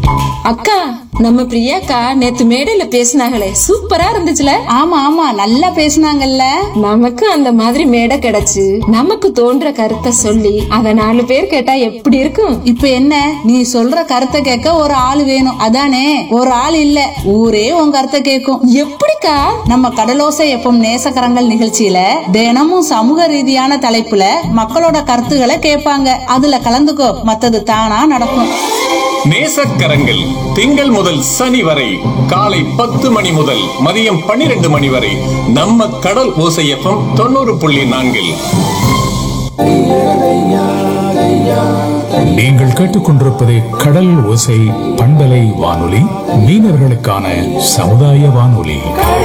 அக்கா நம்ம பிரியாக்கா நேத்து மேடையில பேசினாங்களே சூப்பரா இருந்துச்சுல ஆமா ஆமா நல்லா பேசுனாங்கல்ல நமக்கு அந்த மாதிரி மேடை கிடைச்சு நமக்கு தோன்ற கருத்தை சொல்லி அத நாலு பேர் கேட்டா எப்படி இருக்கும் இப்ப என்ன நீ சொல்ற கருத்தை கேட்க ஒரு ஆள் வேணும் அதானே ஒரு ஆள் இல்ல ஊரே உன் கருத்தை கேட்கும் எப்படிக்கா நம்ம கடலோசை எப்பம் நேசக்கரங்கள் நிகழ்ச்சியில தினமும் சமூக ரீதியான தலைப்புல மக்களோட கருத்துக்களை கேட்பாங்க அதுல கலந்துக்கோ மத்தது தானா நடக்கும் நேசக்கரங்கள் திங்கள் முதல் சனி வரை காலை பத்து மணி முதல் மதியம் பன்னிரண்டு மணி வரை நம்ம கடல் ஓசையப்பம் தொண்ணூறு புள்ளி நான்கில் நீங்கள் கேட்டுக்கொண்டிருப்பது கடல் ஓசை பண்பலை வானொலி மீனவர்களுக்கான சமுதாய வானொலி